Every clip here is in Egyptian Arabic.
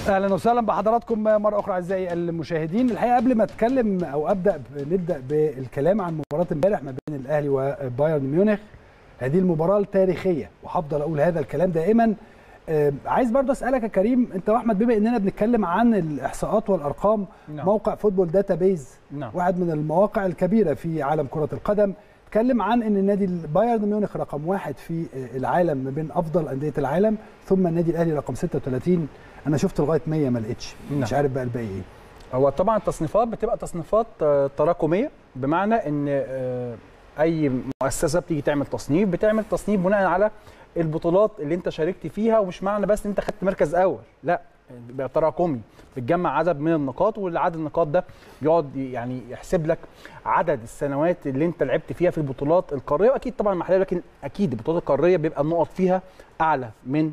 اهلا وسهلا بحضراتكم مره اخرى اعزائي المشاهدين الحقيقه قبل ما اتكلم او ابدا نبدا بالكلام عن مباراه امبارح ما بين الاهلي وبايرن ميونخ هذه المباراه التاريخيه وهفضل اقول هذا الكلام دائما آه، عايز برضه اسالك يا كريم انت واحمد بما اننا بنتكلم عن الاحصاءات والارقام نعم. موقع فوتبول داتا بيز نعم. واحد من المواقع الكبيره في عالم كره القدم اتكلم عن ان النادي بايرن ميونخ رقم واحد في العالم ما بين افضل انديه العالم ثم النادي الاهلي رقم 36 انا شفت لغايه 100 ما لقيتش مش نعم. عارف بقى الباقي ايه هو طبعا التصنيفات بتبقى تصنيفات آه، تراكميه بمعنى ان آه، اي مؤسسه بتيجي تعمل تصنيف بتعمل تصنيف بناء على البطولات اللي انت شاركت فيها ومش معنى بس ان انت خدت مركز اول لا بيبقى تراكمي بتجمع عدد من النقاط والعدد النقاط ده بيقعد يعني يحسب لك عدد السنوات اللي انت لعبت فيها في البطولات القاريه واكيد طبعا المحليه لكن اكيد البطولات القاريه بيبقى النقط فيها اعلى من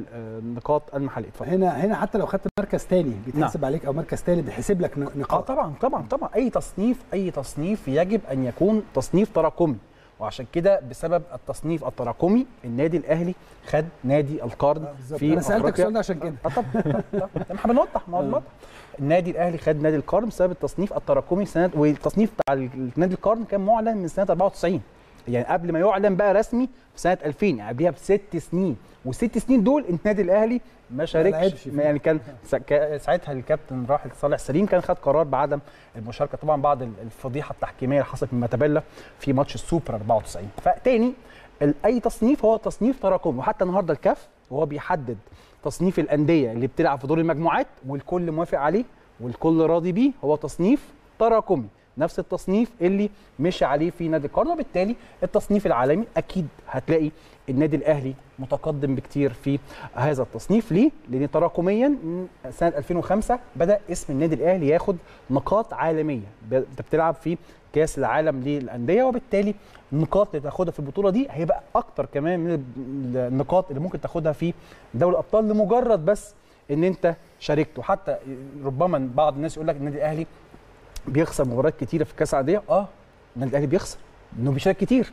النقاط المحليه اتفضل هنا هنا حتى لو خدت مركز تاني بيتحسب عليك او مركز تالت بيحسب لك اه نقاط طبعا طبعا طبعا اي تصنيف اي تصنيف يجب ان يكون تصنيف تراكمي وعشان كده بسبب التصنيف التراكمي النادي الاهلي خد نادي القرن آه، بالظبط. في انا سالتك أفريقيا. السؤال ده عشان كده اه طبعا طبعاً. احنا بنوضح ما هو بنوضح النادي الاهلي خد نادي القرن بسبب التصنيف التراكمي سنه والتصنيف بتاع نادي القرن كان معلن من سنه 94 يعني قبل ما يعلن بقى رسمي في سنه 2000 يعني قبلها بست سنين والست سنين دول النادي الاهلي ما شاركش لعبش فيه. يعني كان سا- كا- ساعتها الكابتن راحل صالح سليم كان خد قرار بعدم المشاركه طبعا بعد ال- الفضيحه التحكيميه اللي حصلت من ماتابيلا في ماتش السوبر 94 فتاني ال- اي تصنيف هو تصنيف تراكمي وحتى النهارده الكاف وهو بيحدد تصنيف الانديه اللي بتلعب في دور المجموعات والكل موافق عليه والكل راضي بيه هو تصنيف تراكمي نفس التصنيف اللي مشي عليه في نادي القرن وبالتالي التصنيف العالمي اكيد هتلاقي النادي الاهلي متقدم بكتير في هذا التصنيف ليه؟ لان تراكميا من سنه 2005 بدا اسم النادي الاهلي ياخد نقاط عالميه ب- انت بتلعب في كاس العالم للانديه وبالتالي النقاط اللي تاخدها في البطوله دي هيبقى اكتر كمان من ال- النقاط اللي ممكن تاخدها في دوري الابطال لمجرد بس ان انت شاركت وحتى ربما بعض الناس يقول لك النادي الاهلي بيخسر مباريات كتيره في كاس العاديه اه النادي الاهلي بيخسر انه بيشارك كتير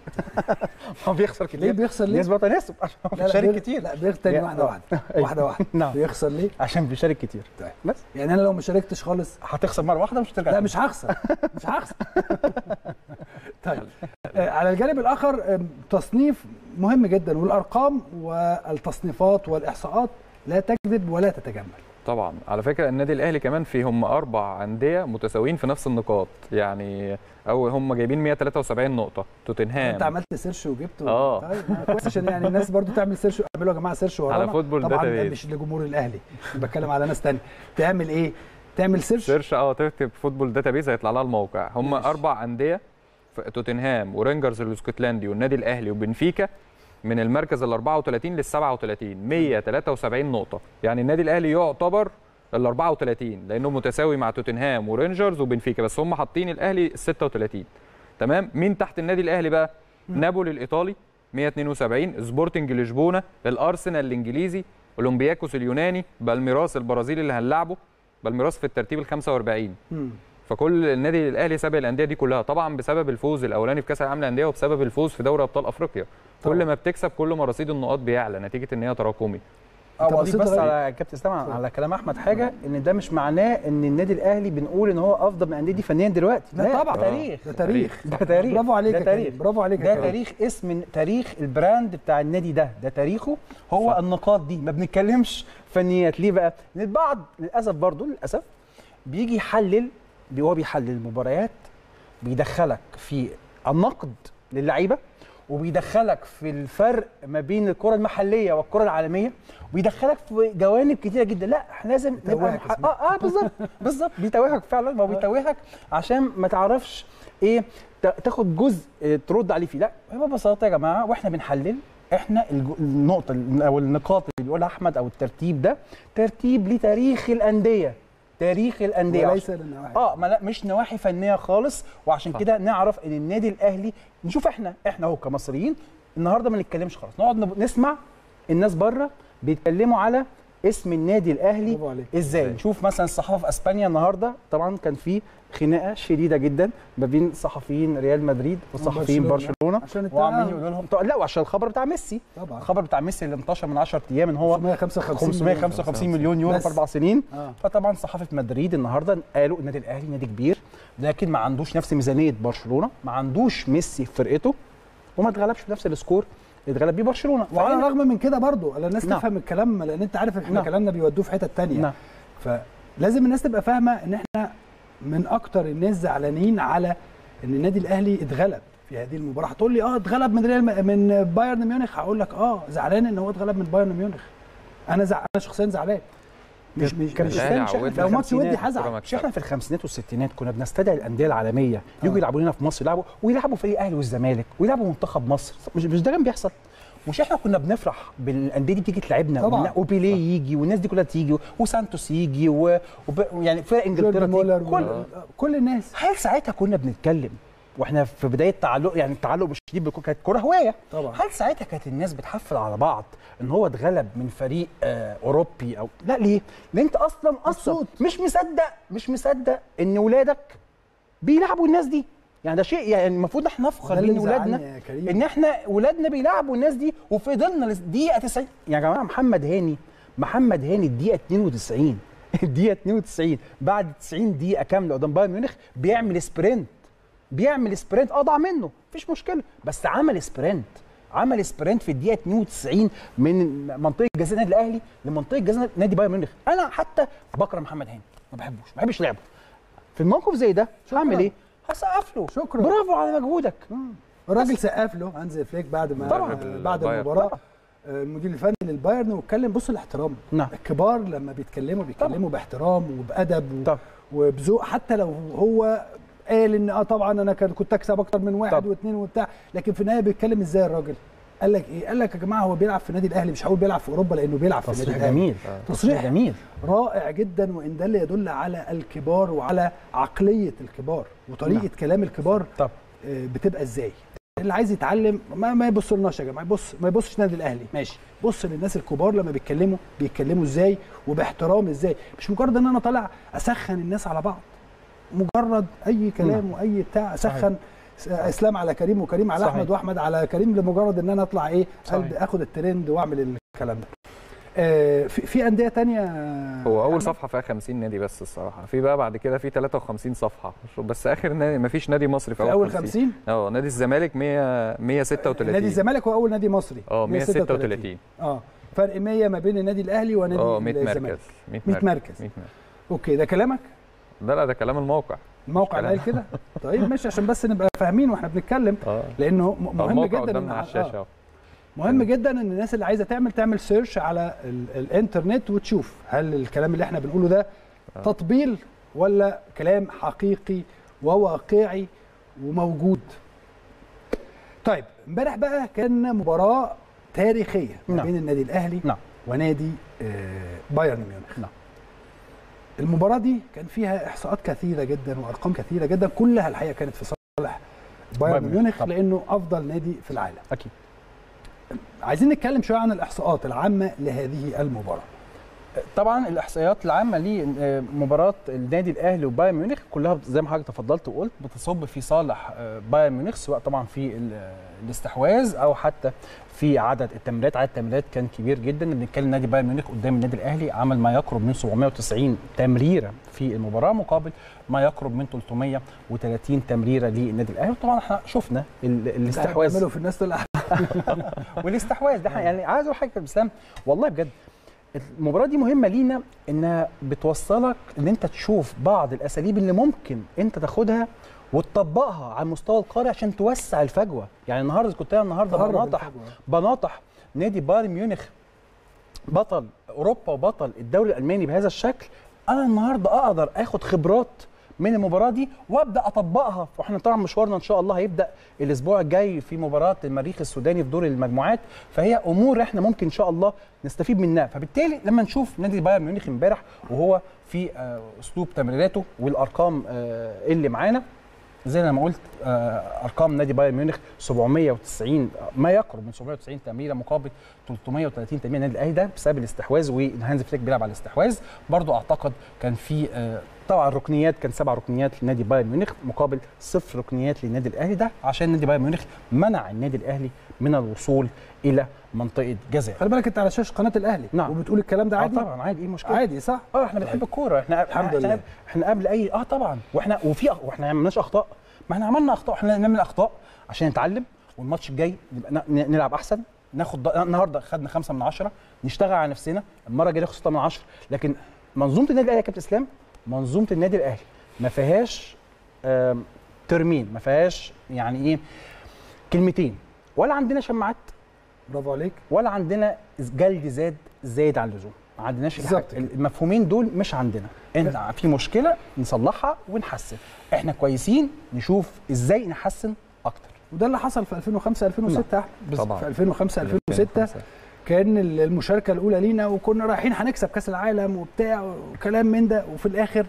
هو بيخسر كتير ليه بيخسر ليه؟ نسبه تناسب عشان هو لا، لا، بيشارك بيخ- كتير لا بيخسر تاني يا- واحده واحده أيوة. واحده واحده نعم. بيخسر ليه؟ عشان بيشارك كتير طيب. بس يعني انا لو ما شاركتش خالص هتخسر مره واحده مش هترجع لا تاني. مش هخسر مش هخسر طيب آه، على الجانب الاخر آم، تصنيف مهم جدا والارقام والتصنيفات والاحصاءات لا تكذب ولا تتجمل طبعا على فكره النادي الاهلي كمان في هم اربع انديه متساويين في نفس النقاط يعني او هم جايبين 173 نقطه توتنهام انت عملت سيرش وجبت و... آه. طيب ما كويس عشان يعني الناس برضو تعمل سيرش اعملوا يا جماعه سيرش ورانا على فوتبول طبعا ده داتابيز. مش لجمهور الاهلي بتكلم على ناس تانية تعمل ايه تعمل سيرش سيرش اه تكتب فوتبول داتابيز هيطلع لها الموقع هم ماشي. اربع انديه ف- توتنهام ورينجرز الاسكتلندي والنادي الاهلي وبنفيكا من المركز ال 34 لل 37 173 نقطه يعني النادي الاهلي يعتبر ال 34 لانه متساوي مع توتنهام ورينجرز وبنفيكا بس هم حاطين الاهلي ال 36 تمام مين تحت النادي الاهلي بقى نابولي الايطالي 172 سبورتنج لشبونه الارسنال الانجليزي اولمبياكوس اليوناني بالميراس البرازيلي اللي هنلعبه بالميراس في الترتيب ال 45 مم. فكل النادي الاهلي سابق الانديه دي كلها طبعا بسبب الفوز الاولاني في كاس العالم للانديه وبسبب الفوز في دوري ابطال افريقيا طبعاً. كل ما بتكسب كل ما رصيد النقاط بيعلى نتيجه ان هي تراكمي اه أنت واضيف بصيت بس لغاية- على كابتن اسلام على كلام احمد حاجه ان ده مش معناه ان النادي الاهلي بنقول ان هو افضل من الانديه دي فنيا دلوقتي لا طبعا ده تاريخ ده تاريخ ده تاريخ برافو عليك ده يا تاريخ كريم برافو عليك يا ده كريم. تاريخ اسم تاريخ البراند بتاع النادي ده ده تاريخه هو صح. النقاط دي ما بنتكلمش فنيات ليه بقى لان البعض للاسف برضو للاسف بيجي يحلل بي- هو بيحلل المباريات بيدخلك في النقد للعيبه وبيدخلك في الفرق ما بين الكره المحليه والكره العالميه وبيدخلك في جوانب كتيره جدا لا احنا لازم نبقى بيتوهك مح... اسمها. اه اه بالظبط بالظبط بيتوهك فعلا ما هو بيتوهك عشان ما تعرفش ايه تا- تاخد جزء آه، ترد عليه فيه لا هو ببساطه يا جماعه واحنا بنحلل احنا الج- النقطه ال- او النقاط اللي بيقولها احمد او الترتيب ده ترتيب لتاريخ الانديه تاريخ الانديه وليس للنواحي اه ما لا مش نواحي فنيه خالص وعشان صح. كده نعرف ان النادي الاهلي نشوف احنا احنا اهو كمصريين النهارده ما نتكلمش خالص نقعد نب- نسمع الناس بره بيتكلموا على اسم النادي الاهلي برافو عليك. ازاي إزاي؟ نشوف مثلا الصحافه في اسبانيا النهارده طبعا كان في خناقه شديده جدا ما بين صحفيين ريال مدريد وصحفيين وبرشلونة. برشلونه عشان التعاون. وعمالين يقولوا لهم طب لا وعشان الخبر بتاع ميسي طبعا الخبر بتاع ميسي اللي انتشر من 10 ايام ان هو 555 555 مليون يورو بس. في اربع سنين آه. فطبعا صحافه مدريد النهارده قالوا النادي الاهلي نادي كبير لكن ما عندوش نفس ميزانيه برشلونه ما عندوش ميسي في فرقته وما اتغلبش بنفس السكور اللي اتغلب بيه برشلونه وعلى فهنا- الرغم من كده برضو على الناس نعم. تفهم الكلام لان انت عارف احنا نعم. كلامنا بيودوه في حته تانية نعم. فلازم الناس تبقى فاهمه ان احنا من اكتر الناس زعلانين على ان النادي الاهلي اتغلب في هذه المباراه هتقول لي اه اتغلب من ريال م- من بايرن ميونخ هقول لك اه زعلان ان هو اتغلب من بايرن ميونخ انا زع... انا شخصيا زعلان مش مش كان مش الأهلي مش احنا في عودنا لو ماتش ودي الخمسينات. هزعل مش احنا في الخمسينات والستينات كنا بنستدعي الانديه العالميه يجوا يلعبوا لنا في مصر يلعبوا ويلعبوا فريق الاهلي والزمالك ويلعبوا منتخب مصر مش مش ده كان بيحصل مش احنا كنا بنفرح بالانديه دي بتيجي تلعبنا طبعاً. وبن- وبيليه يجي والناس دي كلها تيجي وسانتوس يجي و- وب- ويعني فرق انجلترا جورج مولر تيجي كل و... كل الناس هل ساعتها كنا بنتكلم واحنا في بدايه تعلق يعني التعلق بالشديد بالكوره كانت كوره هوايه طبعا هل ساعتها كانت الناس بتحفل على بعض ان هو اتغلب من فريق آه اوروبي او لا ليه؟ لان انت اصلا اصلا مبسوط. مش مصدق مش مصدق ان ولادك بيلعبوا الناس دي يعني ده شيء يعني المفروض احنا نفخر ده اللي بين ولادنا مزعلني يا كريم. ان احنا ولادنا بيلعبوا الناس دي وفضلنا لدقيقه 90 يا جماعه محمد هاني محمد هاني الدقيقه 92 الدقيقه 92 بعد 90 دقيقه كامله قدام بايرن ميونخ بيعمل سبرنت بيعمل سبرنت اضع منه مفيش مشكله بس عمل سبرنت عمل سبرنت في الدقيقه 92 من منطقه جزاء النادي الاهلي لمنطقه جزاء نادي بايرن ميونخ انا حتى بكره محمد هاني ما بحبوش ما بحبش لعبه في الموقف زي ده هعمل ايه هسقف له شكراً. برافو على مجهودك الراجل سقف له هانز فليك بعد ما طبعاً. بعد البايرن. المباراه آه، المدير الفني للبايرن واتكلم بص الاحترام نعم. الكبار لما بيتكلموا بيتكلموا باحترام وبادب و... طبعاً. وبذوق حتى لو هو قال ان اه طبعا انا كان كنت اكسب اكتر من واحد طبعاً. واثنين وبتاع لكن في النهايه بيتكلم ازاي الراجل قال لك ايه قال لك يا جماعه هو بيلعب في النادي الاهلي مش هقول بيلعب في اوروبا لانه بيلعب في النادي تصريح الاهلي جميل تصريح جميل رائع جدا وان ده اللي يدل على الكبار وعلى عقليه الكبار وطريقه نعم. كلام الكبار طب آه، بتبقى ازاي اللي عايز يتعلم ما, ما يبص لناش يا جماعه يبص ما يبصش النادي الاهلي ماشي بص للناس الكبار لما بيتكلموا بيتكلموا ازاي وباحترام ازاي مش مجرد ان انا طالع اسخن الناس على بعض مجرد اي كلام واي بتاع اسخن س- اسلام على كريم وكريم على صحيح. احمد واحمد على كريم لمجرد ان انا اطلع ايه صحيح. ألب- اخد الترند واعمل الكلام ده آه، في في انديه تانية هو اول أحمد؟ صفحه فيها 50 نادي بس الصراحه في بقى بعد كده في 53 صفحه بس اخر نادي ما فيش نادي مصري في في اول 50 اه نادي الزمالك 100 136 نادي الزمالك هو اول نادي مصري اه 136 اه فرق 100 ما بين النادي الاهلي ونادي اه 100 الزمالك مركز 100 100 مركز. 100 مركز اوكي ده كلامك لا لا ده كلام الموقع الموقع كلام. قال كده طيب ماشي عشان بس نبقى فاهمين واحنا بنتكلم اه لانه م- مهم الموقع جدا قدامنا إن- على الشاشه آه اهو مهم جدا ان الناس اللي عايزه تعمل تعمل سيرش على ال الانترنت وتشوف هل الكلام اللي احنا بنقوله ده آه. تطبيل ولا كلام حقيقي وواقعي وموجود طيب امبارح بقى كان مباراه تاريخيه ما نعم. بين النادي الاهلي نعم. ونادي آه، بايرن ميونخ نعم. المباراه دي كان فيها احصاءات كثيره جدا وارقام كثيره جدا كلها الحقيقه كانت في صالح بايرن بايرن ميونخ طبعا. لانه افضل نادي في العالم اكيد عايزين نتكلم شويه عن الاحصاءات العامه لهذه المباراه طبعا الاحصائيات العامه لمباراه النادي الاهلي وبايرن ميونخ كلها زي ما حضرتك تفضلت وقلت بتصب في صالح آه، بايرن ميونخ سواء طبعا في ال- الاستحواذ او حتى في عدد التمريرات عدد التمريرات كان كبير جدا بنتكلم نادي بايرن ميونخ قدام النادي الاهلي عمل ما يقرب من 790 تمريره في المباراه مقابل ما يقرب من 330 تمريره للنادي الاهلي طبعا احنا شفنا ال- الاستحواذ بيعملوا في الناس طلع والاستحواذ ده يعني عايز اقول حاجه يا اسلام والله بجد المباراه دي مهمه لينا انها بتوصلك ان انت تشوف بعض الاساليب اللي ممكن انت تاخدها وتطبقها على المستوى القاري عشان توسع الفجوه يعني النهارده كنت انا النهارده تقرب بناطح الفجوة. بناطح نادي بايرن ميونخ بطل اوروبا وبطل الدوري الالماني بهذا الشكل انا النهارده اقدر اخد خبرات من المباراه دي وابدا اطبقها واحنا طبعا مشوارنا ان شاء الله هيبدا الاسبوع الجاي في مباراه المريخ السوداني في دور المجموعات فهي امور احنا ممكن ان شاء الله نستفيد منها فبالتالي لما نشوف نادي بايرن ميونخ امبارح وهو في آه، اسلوب تمريراته والارقام آه، اللي معانا زي ما قلت آه، ارقام نادي بايرن ميونخ 790 ما يقرب من 790 تمريره مقابل 330 تمريره النادي الاهلي ده بسبب الاستحواذ وهانز فليك بيلعب على الاستحواذ برضو اعتقد كان في آه، طبعا ركنيات كان سبع ركنيات لنادي بايرن ميونخ مقابل صفر ركنيات للنادي الاهلي ده عشان نادي بايرن ميونخ منع النادي الاهلي من الوصول الى منطقه جزاء خلي بالك انت على شاشه قناه الاهلي نعم. وبتقول الكلام ده آه عادي طبعا عادي ايه مشكله عادي صح اه احنا بنحب الكوره احنا الحمد احنا لله. احنا قبل اي اه طبعا واحنا وفي واحنا ما عملناش اخطاء ما احنا عملنا اخطاء احنا نعمل اخطاء عشان نتعلم والماتش الجاي نبقى ن- ن- نلعب احسن ناخد ض- النهارده خدنا خمسة من عشرة نشتغل على نفسنا المره الجايه ناخد ستة من عشرة لكن منظومه النادي الاهلي يا كابتن اسلام منظومه النادي الاهلي ما فيهاش آم، ترمين ما فيهاش يعني ايه كلمتين ولا عندنا شماعات برافو عليك ولا عندنا جلد زاد زايد عن اللزوم ما عندناش بالظبط الحاجة- المفهومين دول مش عندنا احنا في مشكله نصلحها ونحسن احنا كويسين نشوف ازاي نحسن اكتر وده اللي حصل في 2005 2006 يا احمد طبعا. في 2005 2006 كان المشاركه الاولى لينا وكنا رايحين هنكسب كاس العالم وبتاع وكلام من ده وفي الاخر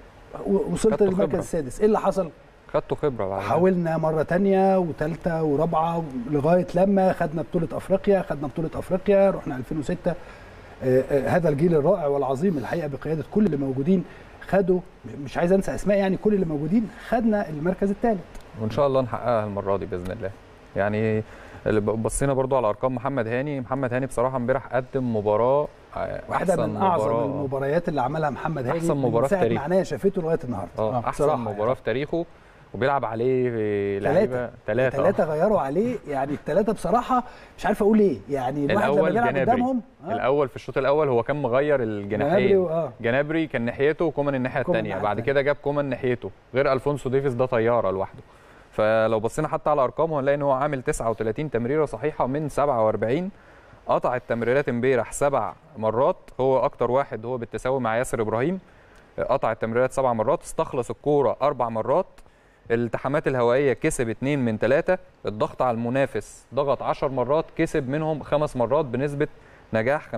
و- وصلت خدتوا للمركز خبرة. السادس ايه اللي حصل خدتوا خبره بعد كده. حاولنا مره تانية وثالثه ورابعه لغايه لما خدنا بطوله افريقيا خدنا بطوله افريقيا رحنا 2006 آه، آه، هذا الجيل الرائع والعظيم الحقيقه بقياده كل اللي موجودين خدوا مش عايز انسى اسماء يعني كل اللي موجودين خدنا المركز الثالث وان شاء الله نحققها المره دي باذن الله يعني اللي ب- بصينا برضو على ارقام محمد هاني محمد هاني بصراحه امبارح قدم مباراه آه، واحده أحسن من اعظم مباراة. المباريات اللي عملها محمد هاني أحسن من مباراة في ساعه ما تاريخه. عينيا شافته لغايه النهارده اه احسن بصراحة مباراه يعني. في تاريخه وبيلعب عليه لعيبه ثلاثه ثلاثه غيروا عليه يعني الثلاثه بصراحه مش عارف اقول ايه يعني الواحد لما الاول بيلعب جنابري قدامهم آه، الاول في الشوط الاول هو كان مغير جنابري الجناحين و- اه جنابري كان ناحيته وكومان الناحيه كومان الثانيه الناحية بعد التانية. كده جاب كومان ناحيته غير الفونسو ديفيز ده طياره لوحده فلو بصينا حتى على ارقامه هنلاقي ان هو عامل 39 تمريره صحيحه من 47 قطع التمريرات امبارح سبع مرات هو اكتر واحد هو بالتساوي مع ياسر ابراهيم قطع التمريرات سبع مرات استخلص الكوره اربع مرات الالتحامات الهوائيه كسب اثنين من ثلاثه الضغط على المنافس ضغط 10 مرات كسب منهم خمس مرات بنسبه نجاح 50%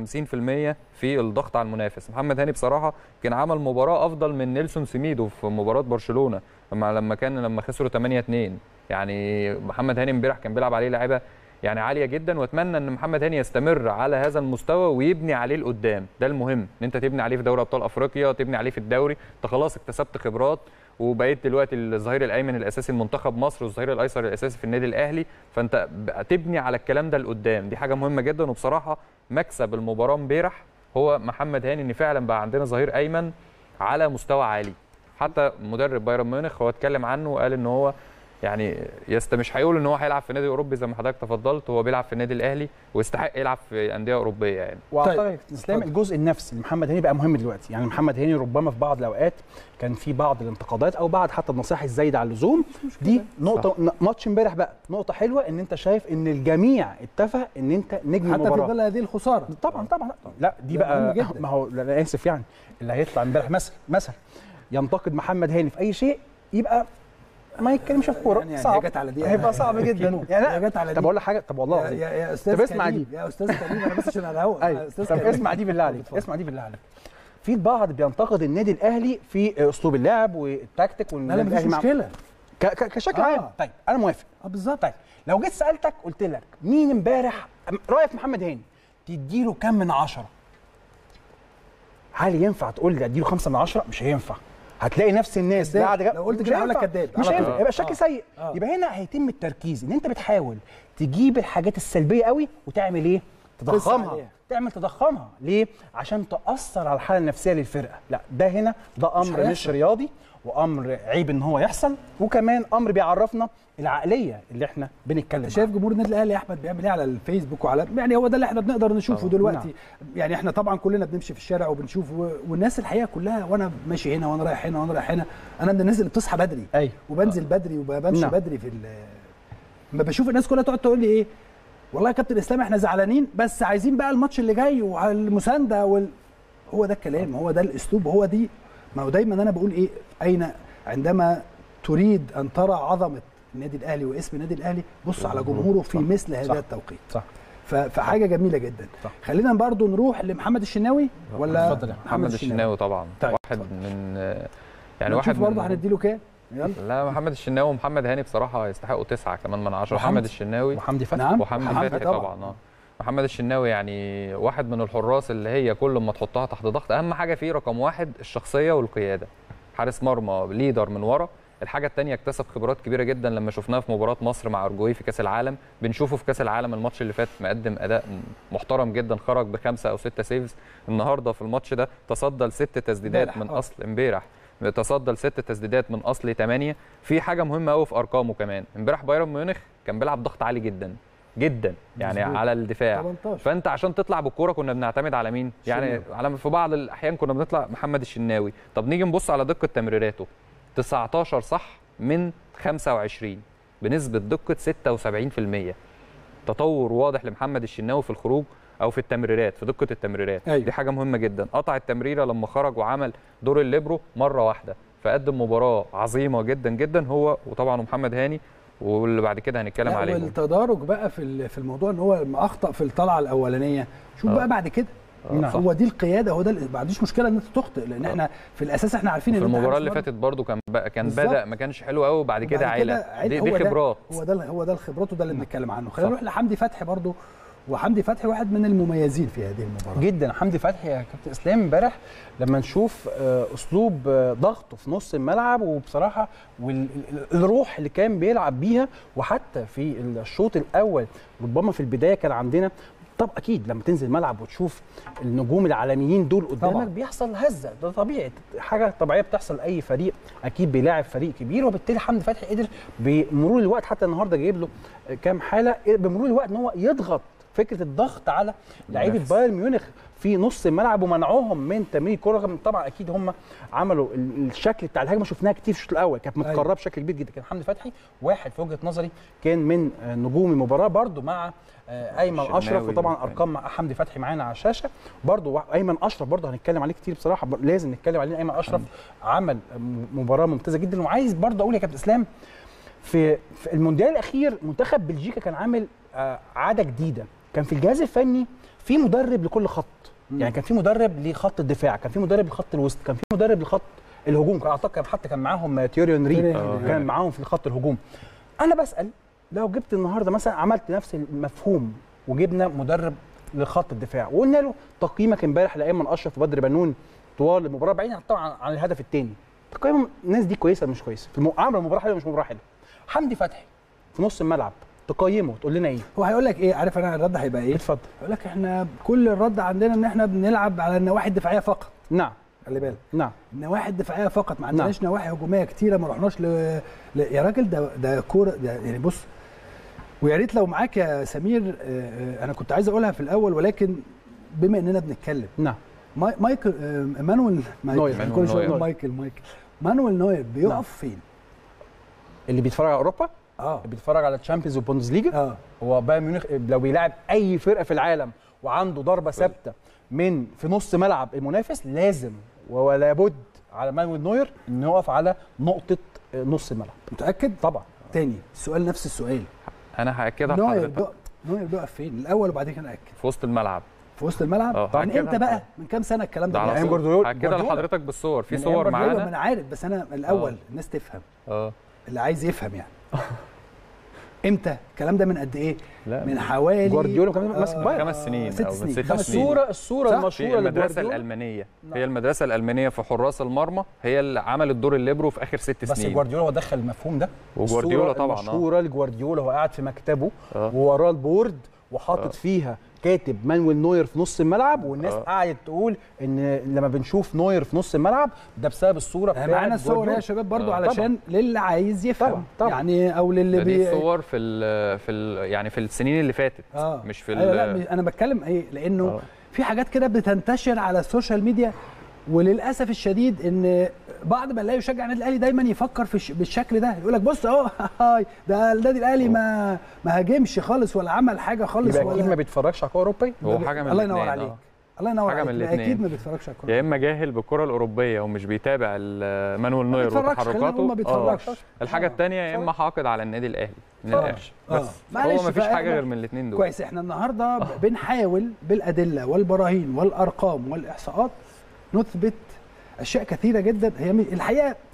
في الضغط على المنافس محمد هاني بصراحه كان عمل مباراه افضل من نيلسون سيميدو في مباراه برشلونه لما لما كان لما خسروا 8 2 يعني محمد هاني امبارح كان بيلعب عليه لعيبه يعني عاليه جدا واتمنى ان محمد هاني يستمر على هذا المستوى ويبني عليه لقدام ده المهم ان انت تبني عليه في دوري ابطال افريقيا تبني عليه في الدوري انت خلاص اكتسبت خبرات وبقيت دلوقتي الظهير الايمن الاساسي لمنتخب مصر والظهير الايسر الاساسي في النادي الاهلي فانت بقى تبني على الكلام ده لقدام دي حاجه مهمه جدا وبصراحه مكسب المباراه امبارح هو محمد هاني ان فعلا بقى عندنا ظهير ايمن على مستوى عالي حتى مدرب بايرن ميونخ هو اتكلم عنه وقال ان هو يعني يست مش هيقول ان هو هيلعب في نادي اوروبي زي ما حضرتك تفضلت هو بيلعب في النادي الاهلي ويستحق يلعب في انديه اوروبيه يعني واعتقد طيب، اسلام اتفضل. الجزء النفسي لمحمد هاني بقى مهم دلوقتي يعني محمد هاني ربما في بعض الاوقات كان في بعض الانتقادات او بعض حتى النصائح الزايده على اللزوم دي نقطه ن- ماتش امبارح بقى نقطه حلوه ان انت شايف ان الجميع اتفق ان انت نجم حتى في المباراه ظل هذه الخساره طبعا طبعا لا دي ده بقى مهم جدا. ما هو لا، انا اسف يعني اللي هيطلع امبارح مثلا مثلا ينتقد محمد هاني في اي شيء يبقى ما يتكلمش في كوره يعني- يعني صعب هي جت على دي. هيبقى صعب جدا كيمو. يعني هي لا جت على طب دي. اقول لك حاجه طب والله يا, العظيم يا, يا استاذ طب اسمع كريم، دي. يا استاذ كريم انا بس عشان على الهواء ايوه يا استاذ طب كريم. اسمع دي بالله عليك اتفضل. اسمع دي بالله عليك في البعض بينتقد النادي الاهلي في اسلوب اللعب والتكتيك لا لا والنادي مفيش الاهلي مع- مشكله ك- ك- كشكل آه. عام طيب انا موافق اه بالظبط طيب لو جيت سالتك قلت لك مين امبارح رايك في محمد هاني تديله كام من عشرة هل ينفع تقول لي اديله خمسة من عشرة مش هينفع هتلاقي نفس الناس كذاب. قاعده جا- لو قلت مش كده هقول لك هينفع. كذاب. مش على هينفع طول. يبقى الشكل آه. سيء آه. يبقى هنا هيتم التركيز ان انت بتحاول تجيب الحاجات السلبيه قوي وتعمل ايه تضخمها عليها. تعمل تضخمها ليه عشان تاثر على الحاله النفسيه للفرقه لا ده هنا ده امر مش, هيحصل. رياضي وامر عيب ان هو يحصل وكمان امر بيعرفنا العقليه اللي احنا بنتكلم شايف جمهور النادي الاهلي يا احمد بيعمل ايه على الفيسبوك وعلى يعني هو ده اللي احنا بنقدر نشوفه طبعاً. دلوقتي نعم. يعني احنا طبعا كلنا بنمشي في الشارع وبنشوف و... والناس الحقيقه كلها وانا ماشي هنا وانا رايح هنا وانا رايح هنا انا من الناس اللي بتصحى بدري ايوه وبنزل بدري وبمشي نعم. بدري في ال... ما بشوف الناس كلها تقعد تقول لي ايه والله يا كابتن اسلام احنا زعلانين بس عايزين بقى الماتش اللي جاي والمسانده وال... هو ده الكلام هو ده الاسلوب هو دي ما هو دايما انا بقول ايه اين عندما تريد ان ترى عظمه النادي الاهلي واسم النادي الاهلي بص على جمهوره في صح. مثل هذا صح. التوقيت صح ف- فحاجه جميله جدا صح. خلينا برضو نروح لمحمد الشناوي ولا اتفضل يا محمد الشناوي طبعا طيب، واحد اتفضل. من يعني يعني واحد برضه من هنديله كام يلا لا محمد الشناوي ومحمد هاني بصراحه يستحقوا تسعه كمان من عشره وحمدي. محمد الشناوي وحمدي فتحي نعم وحمدي حمدي فتحي طبعا اه محمد الشناوي يعني واحد من الحراس اللي هي كل ما تحطها تحت ضغط اهم حاجه فيه رقم واحد الشخصيه والقياده حارس مرمى ليدر من ورا الحاجه الثانيه اكتسب خبرات كبيره جدا لما شفناه في مباراه مصر مع اورجواي في كاس العالم بنشوفه في كاس العالم الماتش اللي فات مقدم اداء محترم جدا خرج بخمسه او سته سيفز النهارده في الماتش ده تصدى لست تسديدات امبارح، من آه. اصل امبارح تصدى لست تسديدات من اصل ثمانيه في حاجه مهمه قوي في ارقامه كمان امبارح بايرن ميونخ كان بيلعب ضغط عالي جدا جدا يعني مظبوط. على الدفاع 18 فانت عشان تطلع بالكوره كنا بنعتمد على مين يعني الشناوي. على في بعض الاحيان كنا بنطلع محمد الشناوي طب نيجي نبص على دقه تمريراته 19 صح من 25 بنسبه دقه 76% تطور واضح لمحمد الشناوي في الخروج او في التمريرات في دقه التمريرات أيوة. دي حاجه مهمه جدا قطع التمريره لما خرج وعمل دور الليبرو مره واحده فقدم مباراه عظيمه جدا جدا هو وطبعا محمد هاني واللي بعد كده هنتكلم لا عليه والتدارج بقى في ال- في الموضوع ان هو ما اخطا في الطلعه الاولانيه شوف آه. بقى بعد كده نعم. هو دي القياده هو ده اللي- ما عنديش مشكله ان انت تخطئ لان احنا في الاساس احنا عارفين في ان انت المباراه حارس اللي مرمى. فاتت برضو كان بقى كان بالظبط. بدا ما كانش حلو قوي وبعد كده وبعد كده عيله عيل- دي, هو دي ده- خبرات هو ده هو ده الخبرات وده اللي بنتكلم عنه خلينا صح. نروح لحمدي فتحي برضو وحمدي فتحي واحد من المميزين في هذه المباراه جدا حمدي فتحي يا كابتن اسلام امبارح لما نشوف آه، اسلوب آه، ضغطه في نص الملعب وبصراحه والروح اللي كان بيلعب بيها وحتى في الشوط الاول ربما في البدايه كان عندنا طب اكيد لما تنزل الملعب وتشوف النجوم العالميين دول قدامك طبعاً. بيحصل هزه ده طبيعي حاجه طبيعيه بتحصل لاي فريق اكيد بيلاعب فريق كبير وبالتالي حمدي فتحي قدر بمرور الوقت حتى النهارده جايب له كام حاله بمرور الوقت ان هو يضغط فكره الضغط على لعيبه المنافس. بايرن ميونخ في نص الملعب ومنعوهم من تمرير الكره رغم طبعا اكيد هم عملوا ال- الشكل بتاع الهجمه شفناها كتير في الشوط الاول كانت أيوة. متكرره بشكل كبير جدا كان حمدي فتحي واحد في وجهه نظري كان من آه، نجوم المباراه برده مع آه، ايمن الشناوي اشرف وطبعا وكان- ارقام مع حمدي فتحي معانا على الشاشه برده ايمن اشرف برده هنتكلم عليه كتير بصراحه ب- لازم نتكلم عليه ايمن اشرف عمل م- مباراه ممتازه جدا وعايز برده اقول يا كابتن اسلام في, في المونديال الاخير منتخب بلجيكا كان عامل آه، عاده جديده كان في الجهاز الفني في مدرب لكل خط يعني كان في مدرب لخط الدفاع كان في مدرب لخط الوسط كان في مدرب لخط الهجوم كان اعتقد كان حتى كان معاهم تيوري تيوري هنري هنري. كان معاهم في خط الهجوم انا بسال لو جبت النهارده مثلا عملت نفس المفهوم وجبنا مدرب لخط الدفاع وقلنا له تقييمك امبارح لايمن اشرف وبدر بنون طوال المباراه بعيدا طبعا عن الهدف الثاني تقييم الناس دي كويسه ولا مش كويسه في الم- عملوا مباراه حلوه مش مباراه حلوه حمدي فتحي في نص الملعب تقيمه تقول لنا ايه هو هيقول لك ايه عارف انا الرد هيبقى ايه اتفضل هيقول لك احنا كل الرد عندنا ان احنا بنلعب على النواحي الدفاعيه فقط نعم خلي بالك نعم النواحي الدفاعيه فقط ما عندناش نواحي هجوميه كتيره ما رحناش ل... ل... يا راجل ده ده كوره ده يعني بص ويا ريت لو معاك يا سمير آه، آه، انا كنت عايز اقولها في الاول ولكن بما اننا بنتكلم نعم ماي... مايكل آه، مانويل نوير. مايكل كل مانويل شويه نوير. مايكل مايكل مانويل نوير بيقف نعم. فين؟ اللي بيتفرج على اوروبا اه اللي بيتفرج على الشامبيونز والبوندسليجا اه هو بايرن ميونخ لو بيلاعب اي فرقه في العالم وعنده ضربه ثابته من في نص ملعب المنافس لازم ولا بد على مانويل نوير انه يقف على نقطه نص الملعب متاكد؟ طبعا تاني السؤال نفس السؤال انا هاكدها نوير لحضرتك بيقف نوير بيقف فين؟ الاول وبعدين كده اكد في وسط الملعب في وسط الملعب اه، من هأكدها امتى بقى؟ لحضرتك. من كام سنه الكلام ده ده على أيام طول جوارديولا- هاكدها جوارديولا. لحضرتك بالصور في من صور أيام ايوه ما معانا انا عارف بس انا الاول الناس تفهم اه اللي عايز يفهم يعني امتى الكلام ده من قد ايه لا من حوالي جوارديولا كان ماسك آه، بايرن. خمس سنين ست او من سنين. ست خمس سنين الصوره الصوره صح؟ المشهوره في المدرسه لجوارديولا. الالمانيه نعم. هي المدرسه الالمانيه في حراس المرمى هي اللي عملت دور الليبرو في اخر ست بس سنين جوارديولا هو دخل المفهوم ده وجوارديولا الصورة طبعاً، آه. المشهوره لجوارديولا وهو قاعد في مكتبه آه. ووراه البورد وحاطط فيها كاتب مانويل نوير في نص الملعب والناس آه. قعدت تقول ان لما بنشوف نوير في نص الملعب ده بسبب الصوره آه، بتاعت معانا الصور جوارديولا. يا شباب برضو آه، علشان للي عايز يفهم طبعاً، طبعاً. يعني او للي ده دي بي صور في ال في ال يعني في السنين اللي فاتت اه مش في أيوة لا ال- مش- انا بتكلم ايه لانه آه. في حاجات كده بتنتشر على السوشيال ميديا وللاسف الشديد ان بعض من لا يشجع النادي الاهلي دايما يفكر في الش- بالشكل ده يقول لك بص اهو هاي ده النادي الاهلي ما ما هاجمش خالص ولا عمل حاجه خالص يبقى اكيد ما ولا بيتفرجش على كوره اوروبيه هو حاجه من الله ينور الاتنين، عليك آه. الله ينور حاجة عليك من يبقى اكيد الاتنين. ما بيتفرجش على الكوره يا اما جاهل بالكره الاوروبيه ومش بيتابع ال- مانويل نوير بيتفرجش، خلينا نقول وتحركاته ما بيتفرجش. آه. الحاجه الثانيه يا اما حاقد على النادي الاهلي من آه. الاخر آه. بس معلش هو ما فيش فإحنا- حاجه غير من الاثنين دول كويس احنا النهارده بنحاول بالادله والبراهين والارقام والاحصاءات نثبت اشياء كثيره جدا هي م- الحقيقه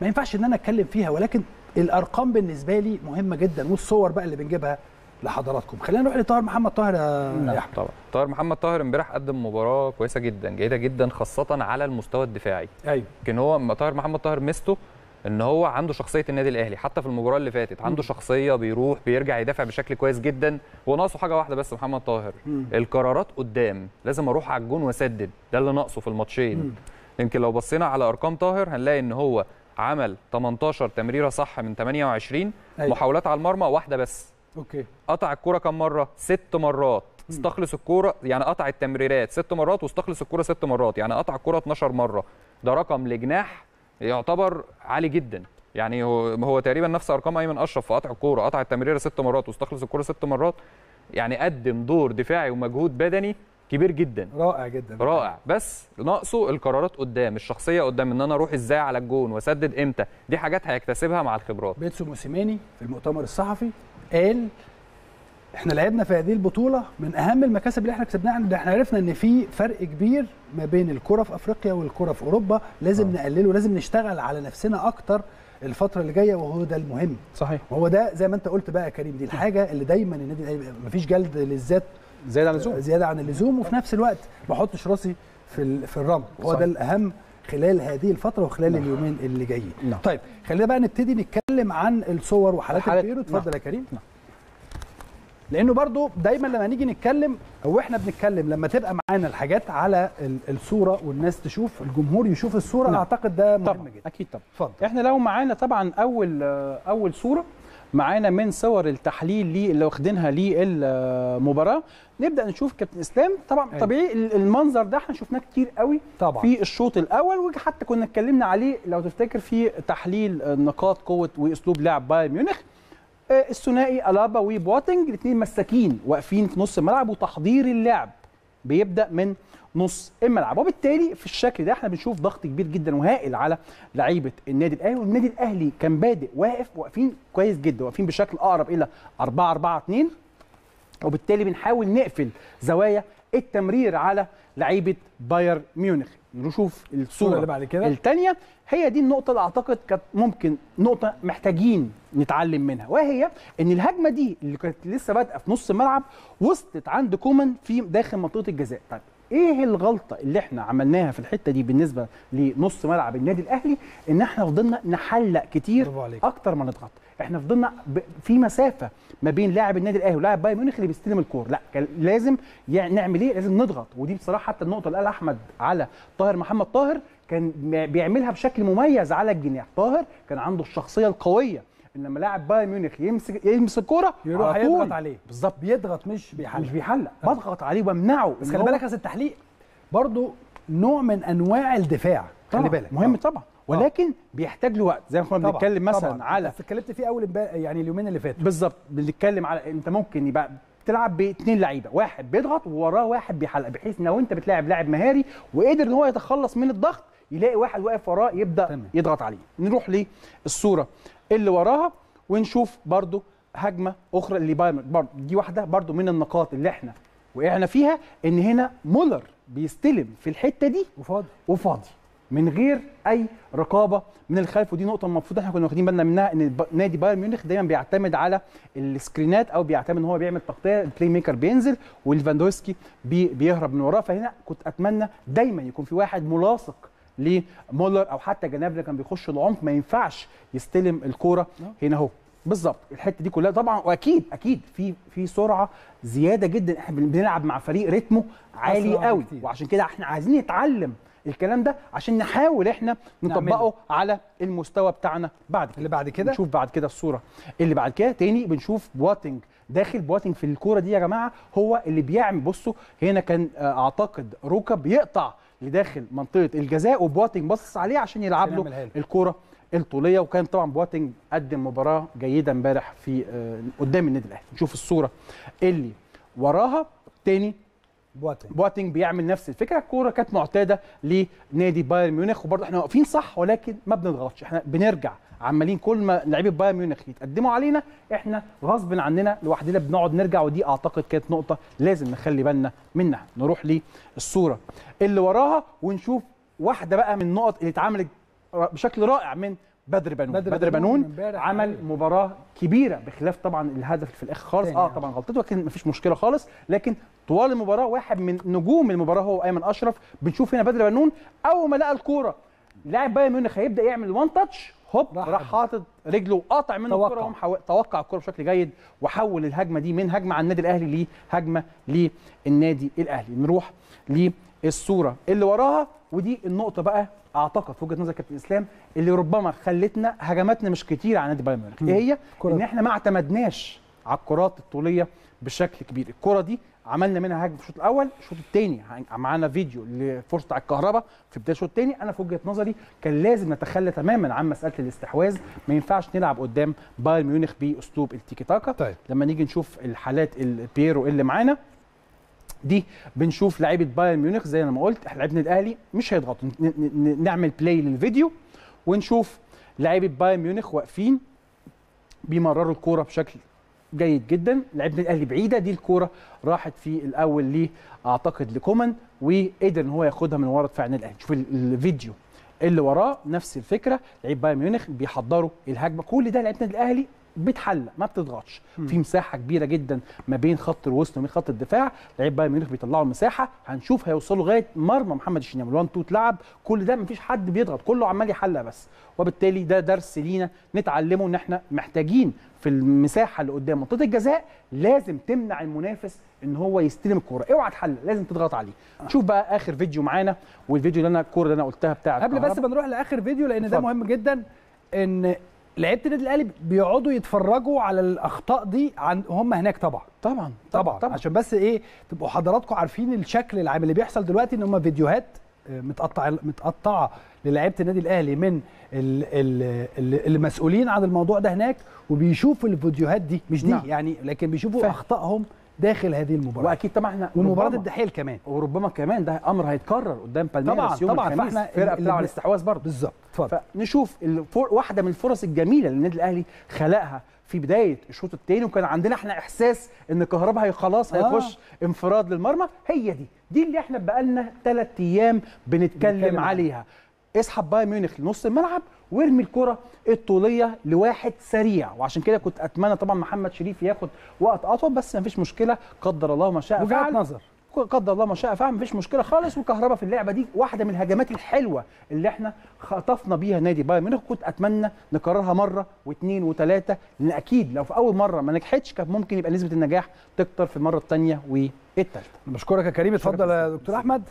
ما ينفعش ان انا اتكلم فيها ولكن الارقام بالنسبه لي مهمه جدا والصور بقى اللي بنجيبها لحضراتكم خلينا نروح لطاهر محمد طاهر يا احمد طبعا طاهر محمد طاهر امبارح قدم مباراه كويسه جدا جيده جدا خاصه على المستوى الدفاعي ايوه لكن هو طاهر محمد طاهر ميزته ان هو عنده شخصيه النادي الاهلي حتى في المباراه اللي فاتت عنده شخصيه بيروح بيرجع يدافع بشكل كويس جدا وناقصه حاجه واحده بس محمد طاهر مم. القرارات قدام لازم اروح على الجون واسدد ده اللي ناقصه في الماتشين يمكن لو بصينا على ارقام طاهر هنلاقي ان هو عمل 18 تمريره صح من 28 أيوة. محاولات على المرمى واحده بس اوكي قطع الكوره كم مره ست مرات استخلص الكوره يعني قطع التمريرات ست مرات واستخلص الكوره ست مرات يعني قطع الكوره 12 مره ده رقم لجناح يعتبر عالي جدا يعني هو هو تقريبا نفس ارقام ايمن اشرف في قطع الكوره قطع التمريره ست مرات واستخلص الكوره ست مرات يعني قدم دور دفاعي ومجهود بدني كبير جدا رائع جدا رائع بس ناقصه القرارات قدام الشخصيه قدام ان انا اروح ازاي على الجون واسدد امتى دي حاجات هيكتسبها مع الخبرات بيتسو موسيماني في المؤتمر الصحفي قال احنا لعبنا في هذه البطوله من اهم المكاسب اللي احنا كسبناها ان احنا عرفنا ان في فرق كبير ما بين الكره في افريقيا والكره في اوروبا لازم آه. نقلله لازم نشتغل على نفسنا اكتر الفتره اللي جايه وهو ده المهم صحيح وهو ده زي ما انت قلت بقى يا كريم دي الحاجه اللي دايما النادي الأهلي مفيش جلد للذات زياده عن اللزوم زياده عن اللزوم وفي نفس الوقت ما احطش راسي في ال- في الرمل هو صحيح. ده الاهم خلال هذه الفتره وخلال نعم. اليومين اللي جايين نعم. طيب خلينا بقى نبتدي نتكلم عن الصور وحالات حالات- البيرو اتفضل نعم. يا كريم نعم. لانه برضو دايما لما نيجي نتكلم او احنا بنتكلم لما تبقى معانا الحاجات على ال- الصوره والناس تشوف الجمهور يشوف الصوره نعم. اعتقد ده مهم طبعا جدا اكيد طبعا اتفضل احنا لو معانا طبعا اول اول صوره معانا من صور التحليل لي اللي واخدينها للمباراه نبدا نشوف كابتن اسلام طبعا أيوة. طبيعي ال- المنظر ده احنا شفناه كتير قوي طبعا في الشوط الاول وحتى كنا اتكلمنا عليه لو تفتكر في تحليل آه، نقاط قوه واسلوب لعب بايرن ميونخ آه، الثنائي الابا وبواتنج الاثنين مساكين واقفين في نص الملعب وتحضير اللعب بيبدا من نص الملعب وبالتالي في الشكل ده احنا بنشوف ضغط كبير جدا وهائل على لعيبه النادي الاهلي والنادي الاهلي كان بادئ واقف واقفين كويس جدا واقفين بشكل اقرب الى 4 4 2 وبالتالي بنحاول نقفل زوايا التمرير على لعيبه بايرن ميونخ نشوف الصوره اللي بعد كده. الثانيه هي دي النقطه اللي اعتقد كانت ممكن نقطه محتاجين نتعلم منها وهي ان الهجمه دي اللي كانت لسه بادئه في نص الملعب وصلت عند كومان في داخل منطقه الجزاء طيب ايه الغلطه اللي احنا عملناها في الحته دي بالنسبه لنص ملعب النادي الاهلي ان احنا فضلنا نحلق كتير برافو عليك. اكتر ما نضغط احنا فضلنا ب... في مسافه ما بين لاعب النادي الاهلي ولاعب بايرن ميونخ اللي بيستلم الكور لا كان لازم يعني نعمل ايه لازم نضغط ودي بصراحه حتى النقطه اللي قالها احمد على طاهر محمد طاهر كان بيعملها بشكل مميز على الجناح طاهر كان عنده الشخصيه القويه ان لما لاعب بايرن ميونخ يمسك يلمس الكوره يروح على طول يضغط عليه بالظبط بيضغط مش بيحل مش بيحلق بضغط عليه وبمنعه بس إن خلي هو- بالك يا التحليق برضو نوع من انواع الدفاع خلي طبعاً، بالك مهم آه. طبعا ولكن بيحتاج له وقت زي ما كنا طبعاً، بنتكلم مثلا طبعاً. على بس اتكلمت فيه اول امبارح يعني اليومين اللي فاتوا بالظبط بنتكلم على انت ممكن يبقى بتلعب باثنين لعيبه واحد بيضغط ووراه واحد بيحلق بحيث ان لو انت بتلاعب لاعب مهاري وقدر ان هو يتخلص من الضغط يلاقي واحد واقف وراه يبدا تمام. يضغط عليه نروح للصوره اللي وراها ونشوف برضو هجمه اخرى اللي بايرن برضو دي واحده برضو من النقاط اللي احنا وقعنا فيها ان هنا مولر بيستلم في الحته دي وفاضي وفاضي من غير اي رقابه من الخلف ودي نقطه المفروض احنا كنا واخدين بالنا منها ان الب- نادي بايرن ميونخ دايما بيعتمد على السكرينات او بيعتمد ان هو بيعمل تغطيه البلاي ميكر بينزل والفاندوسكي بي بيهرب من وراه فهنا كنت اتمنى دايما يكون في واحد ملاصق لمولر او حتى جنابري كان بيخش العمق ما ينفعش يستلم الكوره هنا اهو بالظبط الحته دي كلها طبعا واكيد اكيد في في سرعه زياده جدا احنا بن- بنلعب مع فريق رتمه عالي أسرع قوي بكتير. وعشان كده احنا عايزين نتعلم الكلام ده عشان نحاول احنا نطبقه نعمله. على المستوى بتاعنا بعد كده اللي بعد كده نشوف بعد كده الصوره اللي بعد كده تاني بنشوف بواتنج داخل بواتنج في الكوره دي يا جماعه هو اللي بيعمل بصوا هنا كان آه، اعتقد روكا بيقطع لداخل منطقه الجزاء وبواتنج باصص عليه عشان يلعب عشان يعملها له له. الكوره الطوليه وكان طبعا بواتنج قدم مباراه جيده امبارح في آه، قدام النادي الاهلي نشوف الصوره اللي وراها تاني بواتنج بواتنج بيعمل نفس الفكره الكوره كانت معتاده لنادي بايرن ميونخ وبرضه احنا واقفين صح ولكن ما بنضغطش احنا بنرجع عمالين كل ما لعيبه بايرن ميونخ يتقدموا علينا احنا غصب عننا لوحدنا بنقعد نرجع ودي اعتقد كانت نقطه لازم نخلي بالنا منها نروح للصوره اللي وراها ونشوف واحده بقى من النقط اللي اتعملت بشكل رائع من بدر بنون بدر بدر, بنون بنون امبارح عمل أيوة. مباراه كبيره بخلاف طبعا الهدف في الاخر خالص تاني اه آه. طبعا غلطته لكن مفيش مشكله خالص لكن طوال المباراه واحد من نجوم المباراه هو ايمن اشرف بنشوف هنا بدر بنون اول ما لقى الكوره لاعب بايرن ميونخ هيبدا يعمل وان تاتش هوب راح راح حاطط رجله وقاطع منه توقع. الكوره ومحو... توقع الكوره بشكل جيد وحول الهجمه دي من هجمه على النادي الاهلي لهجمه للنادي الاهلي نروح للصوره اللي وراها ودي النقطه بقى اعتقد في وجهه نظر كابتن اسلام اللي ربما خلتنا هجماتنا مش كتير على نادي بايرن ميونخ ايه هي كرة. ان احنا ما اعتمدناش على الكرات الطوليه بشكل كبير الكره دي عملنا منها هجمه في الشوط الاول الشوط الثاني معانا فيديو لفرصه على الكهرباء في بدايه الشوط الثاني انا في وجهه نظري كان لازم نتخلى تماما عن مساله الاستحواذ ما ينفعش نلعب قدام بايرن ميونخ باسلوب التيكي تاكا طيب. لما نيجي نشوف الحالات البيرو اللي معانا دي بنشوف لعيبه بايرن ميونخ زي ما قلت احنا لعيبه الاهلي مش هيضغطوا ن- ن- ن- نعمل بلاي للفيديو ونشوف لعيبه بايرن ميونخ واقفين بيمرروا الكوره بشكل جيد جدا لعيبه الاهلي بعيده دي الكوره راحت في الاول ليه اعتقد لكومان وقدر ان هو ياخدها من ورا دفاع النادي الاهلي شوف ال- الفيديو اللي وراه نفس الفكره لعيب بايرن ميونخ بيحضروا الهجمه كل ده لعيبه النادي الاهلي بتحلق ما بتضغطش في مساحه كبيره جدا ما بين خط الوسط وما بين خط الدفاع لعيب بايرن ميونخ بيطلعوا المساحه هنشوف هيوصلوا لغايه مرمى محمد الشناوي 1 2 اتلعب كل ده مفيش حد بيضغط كله عمال يحلق بس وبالتالي ده درس لينا نتعلمه ان احنا محتاجين في المساحه اللي قدام منطقه الجزاء لازم تمنع المنافس ان هو يستلم الكوره اوعى تحلق لازم تضغط عليه شوف بقى اخر فيديو معانا والفيديو اللي انا الكوره اللي انا قلتها بتاع قبل بس الكهرباء. ما نروح لاخر فيديو لان ده اتفضل. مهم جدا ان لعيبه النادي الاهلي بيقعدوا يتفرجوا على الاخطاء دي عن هم هناك طبعا طبعا طبعا, طبعا. عشان بس ايه تبقوا حضراتكم عارفين الشكل العام اللي بيحصل دلوقتي ان هم فيديوهات آه، متقطع متقطعه للاعيبه النادي الاهلي من ال- ال- ال- المسؤولين عن الموضوع ده هناك وبيشوفوا الفيديوهات دي مش دي نعم. يعني لكن بيشوفوا فاهم. اخطائهم داخل هذه المباراه واكيد طبعا احنا ومباراه ربما- الدحيل كمان وربما كمان ده امر هيتكرر قدام بالميراس طبعا يوم طبعا الخميس فاحنا الفرقه اللي بتاع بن- الاستحواذ برضه بالظبط اتفضل فنشوف الفر... واحده من الفرص الجميله اللي النادي الاهلي خلقها في بدايه الشوط الثاني وكان عندنا احنا احساس ان كهربا هي خلاص آه. هيخش انفراد للمرمى هي دي دي اللي احنا بقالنا ثلاث ايام بنتكلم بنتكلم عليها اسحب بايرن ميونخ لنص الملعب وارمي الكره الطوليه لواحد سريع وعشان كده كنت اتمنى طبعا محمد شريف ياخد وقت اطول بس مفيش مشكله قدر الله ما شاء وجهه فعل نظر قدر الله ما شاء فعل مفيش مشكله خالص وكهربا في اللعبه دي واحده من الهجمات الحلوه اللي احنا خطفنا بيها نادي بايرن ميونخ كنت اتمنى نكررها مره واثنين وثلاثه لان اكيد لو في اول مره ما نجحتش كان ممكن يبقى نسبه النجاح تكتر في المره الثانيه والثالثه بشكرك يا كريم بشكرك اتفضل يا يا دكتور احمد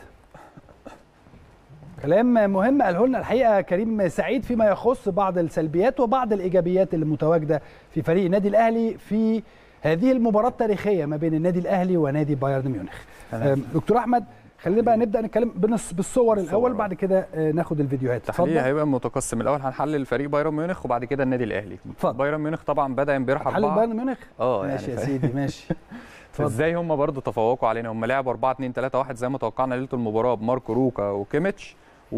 كلام مهم قاله لنا الحقيقه كريم سعيد فيما يخص بعض السلبيات وبعض الايجابيات اللي متواجده في فريق النادي الاهلي في هذه المباراه التاريخيه ما بين النادي الاهلي ونادي بايرن ميونخ تمام. أم، دكتور احمد خلينا بقى نبدا نتكلم بنص بالصور الاول بعد كده آه، ناخد الفيديوهات التحليل اتفضل هيبقى متقسم الاول هنحلل فريق بايرن ميونخ وبعد كده النادي الاهلي اتفضل. بايرن ميونخ طبعا بدا امبارح حل اربعه بايرن ميونخ اه ماشي يا ف- سيدي ماشي اتفضل. ازاي هم برضو تفوقوا علينا هم لعبوا 4 2 3 1 زي ما توقعنا ليله المباراه بماركو روكا وكيميتش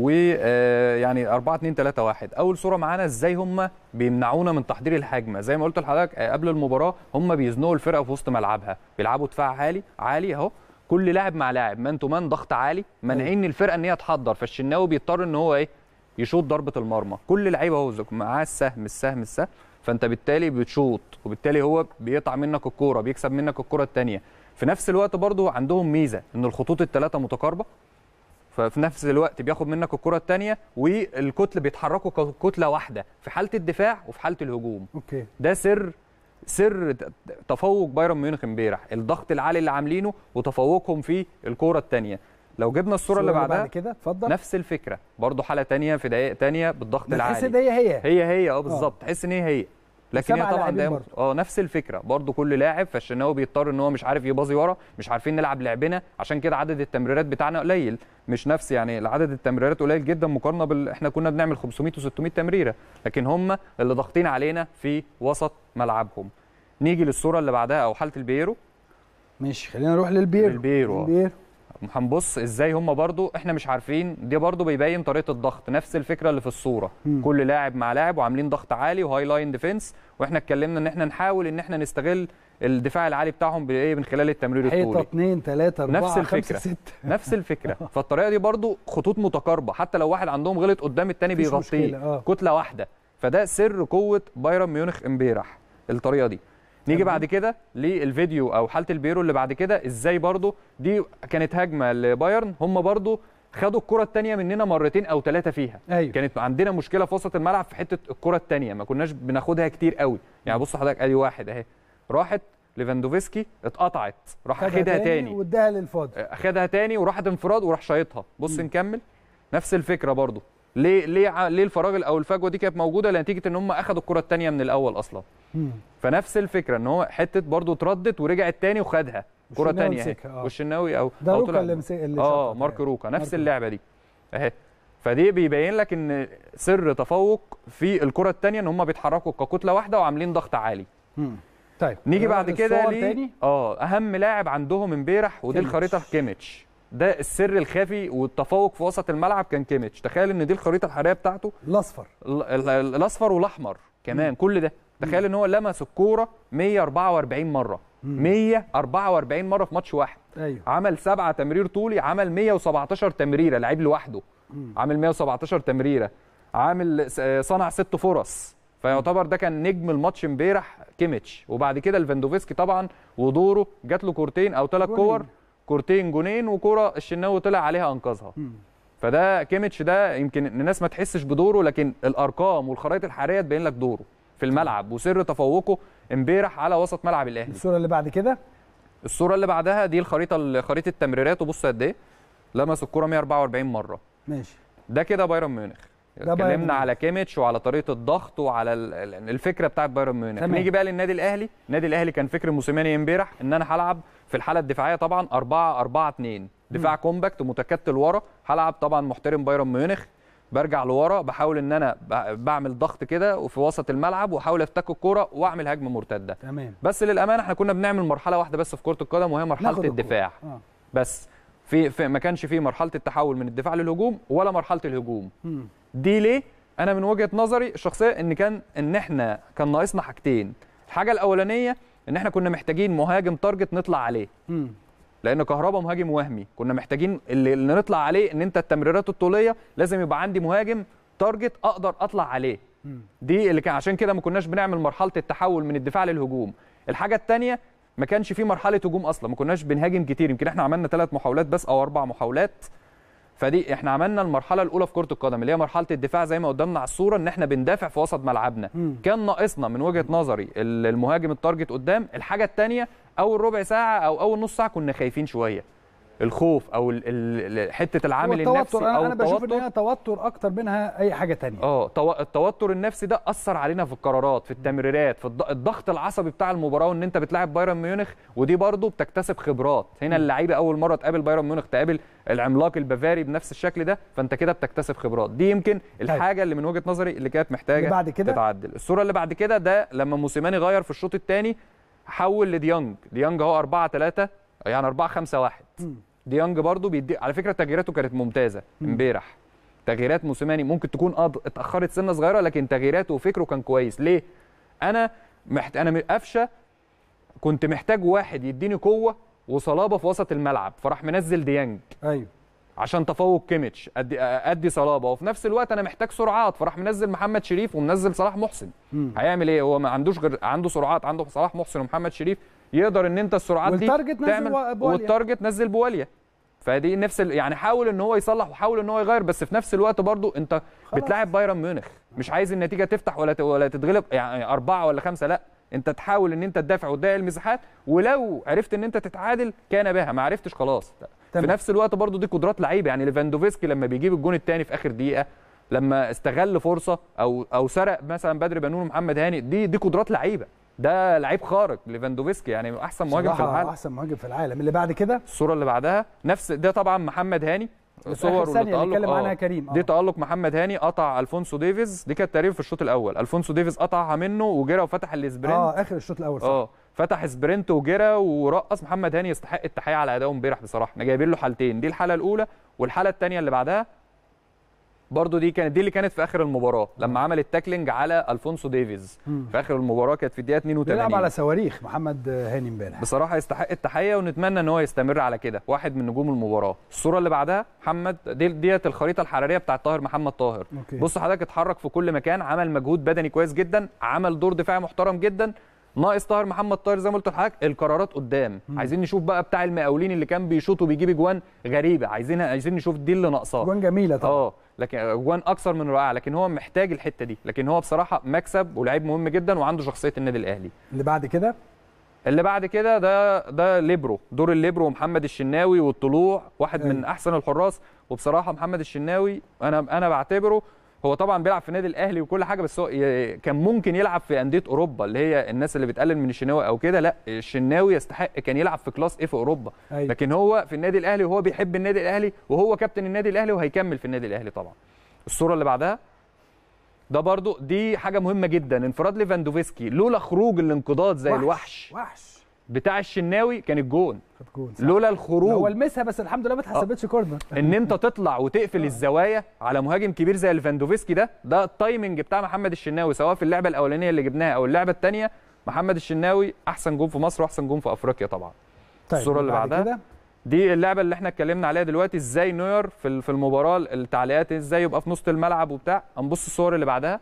ويعني 4 2 3 1 اول صوره معانا ازاي هم بيمنعونا من تحضير الهجمه زي ما قلت لحضرتك آه، قبل المباراه هم بيزنقوا الفرقه في وسط ملعبها بيلعبوا دفاع عالي عالي اهو كل لاعب مع لاعب مان تو مان ضغط عالي مانعين الفرقه ان هي تحضر فالشناوي بيضطر ان هو ايه يشوط ضربه المرمى كل لعيبه اهو زك- معاه السهم السهم السهم فانت بالتالي بتشوط وبالتالي هو بيقطع منك الكوره بيكسب منك الكوره الثانيه في نفس الوقت برضو عندهم ميزه ان الخطوط الثلاثه متقاربه ففي نفس الوقت بياخد منك الكره الثانيه والكتل بيتحركوا ككتله واحده في حاله الدفاع وفي حاله الهجوم اوكي ده سر سر ت- تفوق بايرن ميونخ امبارح الضغط العالي اللي عاملينه وتفوقهم في الكوره الثانيه لو جبنا الصوره اللي بعدها بعد كده اتفضل نفس الفكره برضو حاله تانية في دقائق تانية بالضغط بتحس العالي ان هي هي هي هي اه بالظبط تحس ان هي هي لكن سبع هي طبعا لاعبين دايما برضو. اه نفس الفكره برضو كل لاعب فالشناوي بيضطر ان هو مش عارف يباظي ورا مش عارفين نلعب لعبنا عشان كده عدد التمريرات بتاعنا قليل مش نفس يعني عدد التمريرات قليل جدا مقارنه بال احنا كنا بنعمل 500 و600 تمريره لكن هم اللي ضاغطين علينا في وسط ملعبهم نيجي للصوره اللي بعدها او حاله البيرو ماشي خلينا نروح للبيرو للبيرو، آه. البيرو هنبص ازاي هم برضو احنا مش عارفين دي برضو بيبين طريقه الضغط نفس الفكره اللي في الصوره مم. كل لاعب مع لاعب وعاملين ضغط عالي وهاي لاين ديفنس واحنا اتكلمنا ان احنا نحاول ان احنا نستغل الدفاع العالي بتاعهم بايه من خلال التمرير حيطه الطولي 2 3 4 نفس الفكرة. 5 6 نفس الفكره فالطريقه دي برضو خطوط متقاربه حتى لو واحد عندهم غلط قدام التاني مفيش بيغطيه مشكلة، آه. كتله واحده فده سر قوه بايرن ميونخ امبارح الطريقه دي نيجي تمام. بعد كده للفيديو او حاله البيرو اللي بعد كده ازاي برضو دي كانت هجمه لبايرن هم برضو خدوا الكره الثانيه مننا مرتين او ثلاثه فيها ايوه كانت عندنا مشكله في وسط الملعب في حته الكره الثانيه ما كناش بناخدها كتير قوي يعني بص حضرتك ادي واحد اهي راحت ليفاندوفسكي اتقطعت راح اخدها تاني واداها للفاضل اخدها تاني وراحت انفراد وراح شايطها بص مم. نكمل نفس الفكره برضو ليه ليه ع- ليه الفراغ او الفجوه دي كانت موجوده لنتيجه ان هم اخدوا الكره الثانيه من الاول اصلا مم. فنفس الفكره ان هو حته برضو اتردت ورجعت تاني وخدها كره والشناوي ثانيه اهي مسكها، آه. والشناوي او ده أو روكا طلع- اللي مسك اللي اه شاطها مارك يعني. روكا نفس مارك اللعبه دي اهي فدي بيبين لك ان سر تفوق في الكره الثانيه ان هم بيتحركوا ككتله واحده وعاملين ضغط عالي مم. طيب نيجي بعد كده الصور ليه تاني اه اهم لاعب عندهم امبارح ودي كيميتش. الخريطه كيميتش ده السر الخفي والتفوق في وسط الملعب كان كيميتش تخيل ان دي الخريطه الحراريه بتاعته الاصفر ال- ال- الاصفر والاحمر كمان كل ده تخيل ان هو لمس الكوره 144 مره 144 مره في ماتش واحد ايوه عمل سبعة تمرير طولي عمل 117 تمريره لعيب لوحده مم. عامل 117 تمريره عامل س- صنع ست فرص فيعتبر ده كان نجم الماتش امبارح كيميتش وبعد كده الفاندوفسكي طبعا ودوره جات له كورتين او ثلاث جونين. كور كورتين جونين وكوره الشناوي طلع عليها انقذها مم. فده كيميتش ده يمكن الناس ما تحسش بدوره لكن الارقام والخرائط الحراريه تبين لك دوره في الملعب وسر تفوقه امبارح على وسط ملعب الاهلي الصوره اللي بعد كده الصوره اللي بعدها دي الخريطه خريطه التمريرات وبص قد ايه لمس الكوره 144 مره ماشي ده كده بايرن ميونخ ده بايرن اتكلمنا ميونخ. على كيميتش وعلى طريقه الضغط وعلى ال- ال- الفكره بتاعت بايرن ميونخ تمام. نيجي بقى للنادي الاهلي النادي الاهلي كان فكر موسيماني امبارح ان انا هلعب في الحاله الدفاعيه طبعا 4 4 2 دفاع كومباكت متكتل ورا هلعب طبعا محترم بايرن ميونخ برجع لورا بحاول ان انا ب- بعمل ضغط كده وفي وسط الملعب واحاول افتك الكوره واعمل هجمه مرتده تمام بس للامانه احنا كنا بنعمل مرحله واحده بس في كره القدم وهي مرحله ناخد الكورة. الدفاع اه بس في, في ما كانش في مرحله التحول من الدفاع للهجوم ولا مرحله الهجوم مم. دي ليه انا من وجهه نظري الشخصيه ان كان ان احنا كان ناقصنا حاجتين الحاجه الاولانيه ان احنا كنا محتاجين مهاجم تارجت نطلع عليه مم. لان كهربا مهاجم وهمي كنا محتاجين اللي, اللي نطلع عليه ان انت التمريرات الطوليه لازم يبقى عندي مهاجم تارجت اقدر اطلع عليه مم. دي اللي كان عشان كده ما كناش بنعمل مرحله التحول من الدفاع للهجوم الحاجه الثانيه ما كانش في مرحله هجوم اصلا ما كناش بنهاجم كتير يمكن احنا عملنا ثلاث محاولات بس او اربع محاولات فدي احنا عملنا المرحله الاولى في كره القدم اللي هي مرحله الدفاع زي ما قدامنا على الصوره ان احنا بندافع في وسط ملعبنا مم. كان ناقصنا من وجهه نظري ال- المهاجم التارجت قدام الحاجه الثانيه اول ربع ساعه او اول نص ساعه كنا خايفين شويه الخوف او ال- ال- ال- حته العامل هو النفسي التوتر او انا, أنا بشوف ان التوتر هي توتر اكتر منها اي حاجه تانية اه تو- التوتر النفسي ده اثر علينا في القرارات في التمريرات في الض- الضغط العصبي بتاع المباراه وان انت بتلاعب بايرن ميونخ ودي برضو بتكتسب خبرات هنا اللعيبه اول مره تقابل بايرن ميونخ تقابل العملاق البافاري بنفس الشكل ده فانت كده بتكتسب خبرات دي يمكن الحاجه اللي من وجهه نظري اللي كانت محتاجه اللي بعد كده؟ تتعدل الصوره اللي بعد كده ده لما موسيماني غير في الشوط الثاني حول لديانج ديانج اهو 4 3 يعني 4 5 1 مم. ديانج برضو بيدي على فكره تغييراته كانت ممتازه امبارح تغييرات موسيماني ممكن تكون اه اتاخرت سنه صغيره لكن تغييراته وفكره كان كويس ليه انا محت... انا من قفشه كنت محتاج واحد يديني قوه وصلابه في وسط الملعب فراح منزل ديانج ايوه عشان تفوق كيميتش ادي ادي صلابه وفي نفس الوقت انا محتاج سرعات فراح منزل محمد شريف ومنزل صلاح محسن مم. هيعمل ايه هو ما عندوش غير عنده سرعات عنده صلاح محسن ومحمد شريف يقدر ان انت السرعات دي والتارجت نزل تعمل بواليا. والتارجت نزل بواليا فدي نفس ال... يعني حاول ان هو يصلح وحاول ان هو يغير بس في نفس الوقت برضو انت خلاص. بتلاعب بايرن ميونخ مش عايز النتيجه تفتح ولا ت... ولا تتغلب يعني اربعه ولا خمسه لا انت تحاول ان انت تدافع وتضيق المساحات ولو عرفت ان انت تتعادل كان بها ما عرفتش خلاص في تمام. نفس الوقت برضو دي قدرات لعيبه يعني ليفاندوفسكي لما بيجيب الجون الثاني في اخر دقيقه لما استغل فرصه او او سرق مثلا بدر بنون ومحمد هاني دي دي قدرات لعيبه ده لعيب خارق ليفاندوفسكي يعني احسن مهاجم في صراحة العالم احسن مهاجم في العالم اللي بعد كده الصوره اللي بعدها نفس ده طبعا محمد هاني في صور آخر ثانية والتألق نتكلم آه. عنها كريم آه. دي تألق محمد هاني قطع الفونسو ديفيز دي كانت تقريبا في الشوط الاول الفونسو ديفيز قطعها منه وجرى وفتح السبرنت اه اخر الشوط الاول صح اه فتح سبرنت وجرى ورقص محمد هاني يستحق التحيه على اداؤه امبارح بصراحه احنا جايبين له حالتين دي الحاله الاولى والحاله الثانيه اللي بعدها برضو دي كانت دي اللي كانت في اخر المباراه لما عمل التاكلينج على الفونسو ديفيز في اخر المباراه كانت في الدقيقه 82 بيلعب على صواريخ محمد هاني امبارح بصراحه يستحق التحيه ونتمنى ان هو يستمر على كده واحد من نجوم المباراه الصوره اللي بعدها محمد دي ديت الخريطه الحراريه بتاعت طاهر محمد طاهر أوكي. بص حضرتك اتحرك في كل مكان عمل مجهود بدني كويس جدا عمل دور دفاعي محترم جدا ناقص طاهر محمد طاهر زي ما قلت لحضرتك القرارات قدام عايزين نشوف بقى بتاع المقاولين اللي كان بيشوط وبيجيب اجوان غريبه عايزين عايزين نشوف دي اللي ناقصاه جوان جميله طبعا اه لكن اجوان اكثر من رائعه لكن هو محتاج الحته دي لكن هو بصراحه مكسب ولاعيب مهم جدا وعنده شخصيه النادي الاهلي اللي بعد كده اللي بعد كده ده ده ليبرو دور الليبرو ومحمد الشناوي والطلوع واحد من أيوة. احسن الحراس وبصراحه محمد الشناوي انا انا بعتبره هو طبعا بيلعب في النادي الاهلي وكل حاجه بس هو ي- كان ممكن يلعب في انديه اوروبا اللي هي الناس اللي بتقلل من الشناوي او كده لا الشناوي يستحق كان يلعب في كلاس ايه في اوروبا أيوة. لكن هو في النادي الاهلي وهو بيحب النادي الاهلي وهو كابتن النادي الاهلي وهيكمل في النادي الاهلي طبعا الصوره اللي بعدها ده برضو دي حاجه مهمه جدا انفراد ليفاندوفسكي لولا خروج الانقضاض زي وحش. الوحش وحش بتاع الشناوي كان الجون خد جون صح. لولا هو الخروج لمسها بس الحمد لله ما اتحسبتش كورنر ان انت تطلع وتقفل الزوايا على مهاجم كبير زي ليفاندوفسكي ده ده التايمنج بتاع محمد الشناوي سواء في اللعبه الاولانيه اللي جبناها او اللعبه الثانيه محمد الشناوي احسن جون في مصر واحسن جون في افريقيا طبعا الصورة اللي بعد بعدها. كده دي اللعبه اللي احنا اتكلمنا عليها دلوقتي ازاي نوير في ال- في المباراه التعليقات ازاي يبقى في نص الملعب وبتاع نبص الصور اللي بعدها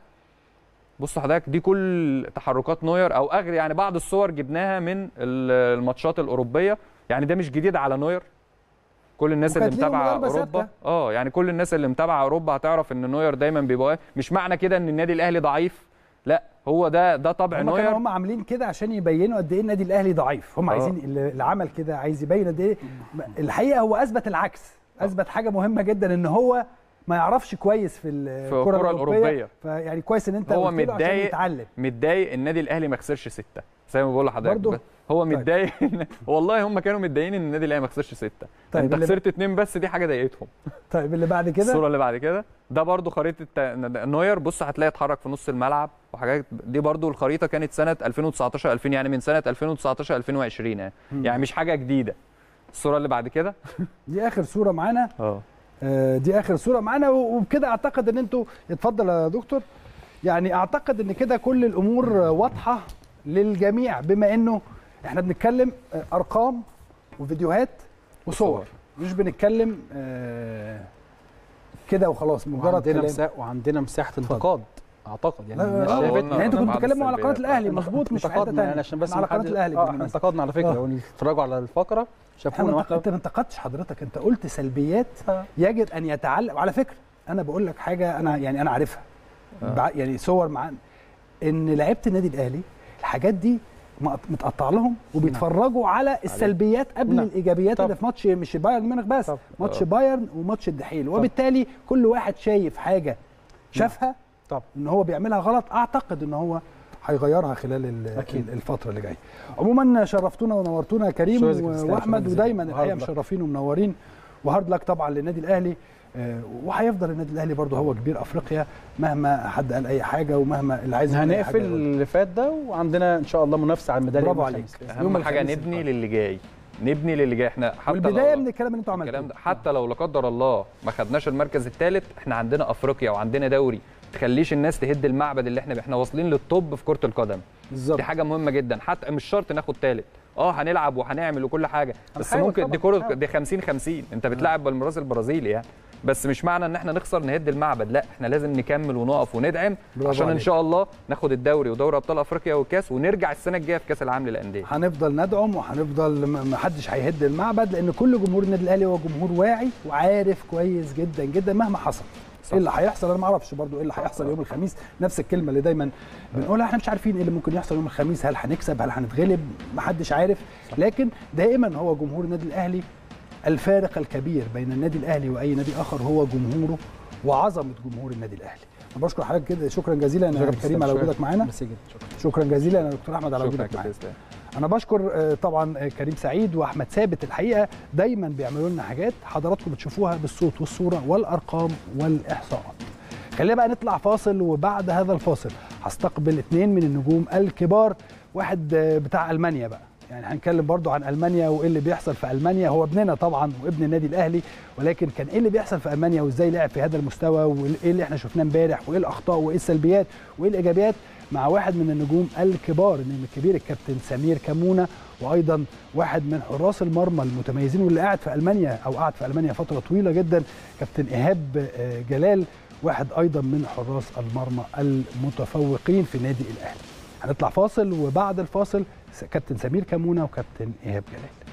بص حضرتك دي كل تحركات نوير او اغري يعني بعض الصور جبناها من ال- الماتشات الاوروبيه يعني ده مش جديد على نوير كل الناس اللي وكانت ليهم متابعه ضربة اوروبا ثابتة. اه يعني كل الناس اللي متابعه اوروبا هتعرف ان نوير دايما بيبقى مش معنى كده ان النادي الاهلي ضعيف لا هو ده ده طبع هم كانوا نوير هم عاملين كده عشان يبينوا قد ايه النادي الاهلي ضعيف هم آه. عايزين اللي اللي عمل كده عايز يبين قد ايه الحقيقه هو اثبت العكس اثبت حاجه مهمه جدا ان هو ما يعرفش كويس في الكره الكرة الاوروبيه الأوروبية. فيعني كويس ان انت هو قلت له عشان متضايق يتعلم متضايق النادي الاهلي ما خسرش سته زي ما بقول لحضرتك برضه؟ بس هو متضايق إن- والله هم كانوا متضايقين ان النادي الاهلي ما خسرش سته طيب، طيب انت اللي- خسرت اتنين بس دي حاجه ضايقتهم طيب اللي بعد كده الصوره اللي بعد كده ده برضو خريطه تا- نوير بص هتلاقي اتحرك في نص الملعب وحاجات دي برضو الخريطه كانت سنه 2019 2000 يعني من سنه 2019 2020 يعني يعني مش حاجه جديده الصوره اللي بعد كده دي اخر صوره معانا اه آه، دي اخر صوره معانا و- وبكده اعتقد ان انتوا اتفضل يا دكتور يعني اعتقد ان كده كل الامور آه، واضحه للجميع بما انه احنا بنتكلم آه، ارقام وفيديوهات وصور وصور. مش بنتكلم آه، كده وخلاص مجرد وعندنا كلام مساحه وعندنا مساحه انتقاد اعتقد يعني لا، لا، الناس لا، شافت قلنا يعني انتوا كنتوا بعض بتتكلموا على قناه السلبيات. الاهلي مظبوط مش في حته انتقدنا يعني ثانيه عشان بس على قناه محدش- الاهلي اه بالمناسبة. احنا انتقدنا على فكره آه. لو اتفرجوا على الفقره احنا شافونا ما واحنا انت ما انتقدتش حضرتك انت قلت سلبيات آه. يجب ان يتعلم وعلى فكره انا بقول لك حاجه انا يعني انا عارفها بع- يعني صور مع ان لعيبه النادي الاهلي الحاجات دي مقط- متقطع لهم وبيتفرجوا على السلبيات قبل نعم. الايجابيات طب. اللي في ماتش مش بايرن ميونخ بس طب. ماتش آه. بايرن وماتش الدحيل وبالتالي كل واحد شايف حاجه شافها طب ان هو بيعملها غلط اعتقد ان هو هيغيرها خلال ال- أكيد. الفتره اللي جايه عموما شرفتونا ونورتونا يا كريم شكراً و- جزيلاً. واحمد شكراً ودايما جزيلاً. الحقيقه وهارد لك. مشرفين ومنورين وهارد لك طبعا للنادي الاهلي آه، وهيفضل النادي الاهلي برضه هو كبير افريقيا مهما حد قال اي حاجه ومهما اللي عايز يقول أي حاجة هنقفل يقولها. اللي فات ده وعندنا ان شاء الله منافسه على الميداليه برافو يوم عليك. الخميس. يوم اهم حاجه الخميس نبني القادم. للي جاي نبني للي جاي احنا حتى والبدايه لو من الكلام اللي انتوا الكلام عملتوه ده حتى لو لا قدر الله ما خدناش المركز الثالث احنا عندنا افريقيا وعندنا دوري تخليش الناس تهد المعبد اللي احنا احنا واصلين للطب في كره القدم بالظبط دي حاجه مهمه جدا حتى مش شرط ناخد ثالث اه هنلعب وهنعمل وكل حاجه بس هنحاول ممكن طبعاً، دي كره هنحاول. دي 50 50 انت بتلعب بالمراس البرازيلي يعني بس مش معنى ان احنا نخسر نهد المعبد لا احنا لازم نكمل ونقف وندعم برافو عشان ان عليك. شاء الله ناخد الدوري ودوري ابطال افريقيا والكاس ونرجع السنه الجايه في كاس العالم للانديه هنفضل ندعم وهنفضل م- محدش هيهد المعبد لان كل جمهور النادي الاهلي هو جمهور واعي وعارف كويس جدا جدا مهما حصل صح. ايه اللي هيحصل انا ما اعرفش برضو ايه اللي هيحصل يوم الخميس نفس الكلمه اللي دايما بنقولها احنا مش عارفين ايه اللي ممكن يحصل يوم الخميس هل هنكسب هل هنتغلب محدش عارف لكن دائما هو جمهور النادي الاهلي الفارق الكبير بين النادي الاهلي واي نادي اخر هو جمهوره وعظمه جمهور النادي الاهلي انا بشكر حضرتك كده شكرا جزيلا يا كريم على وجودك معانا ميرسي جدا شكرا شكرا جزيلا يا دكتور احمد على شكرا وجودك يا معانا كابتن اسلام انا بشكر آه، طبعا آه، كريم سعيد واحمد ثابت الحقيقه دايما بيعملوا لنا حاجات حضراتكم بتشوفوها بالصوت والصوره والارقام والاحصاءات خلينا بقى نطلع فاصل وبعد هذا الفاصل هستقبل اثنين من النجوم الكبار واحد آه، بتاع المانيا بقى يعني هنتكلم برضو عن المانيا وايه اللي بيحصل في المانيا هو ابننا طبعا وابن النادي الاهلي ولكن كان ايه اللي بيحصل في المانيا وازاي لعب في هذا المستوى وايه اللي احنا شفناه امبارح وايه الاخطاء وايه السلبيات وايه الايجابيات مع واحد من النجوم الكبار النجم الكبير الكابتن سمير كمونه وايضا واحد من حراس المرمى المتميزين واللي قاعد في المانيا او قعد في المانيا فتره طويله جدا كابتن ايهاب آه، جلال واحد ايضا من حراس المرمى المتفوقين في النادي الاهلي هنطلع فاصل وبعد الفاصل كابتن سمير كمونه وكابتن ايهاب جلال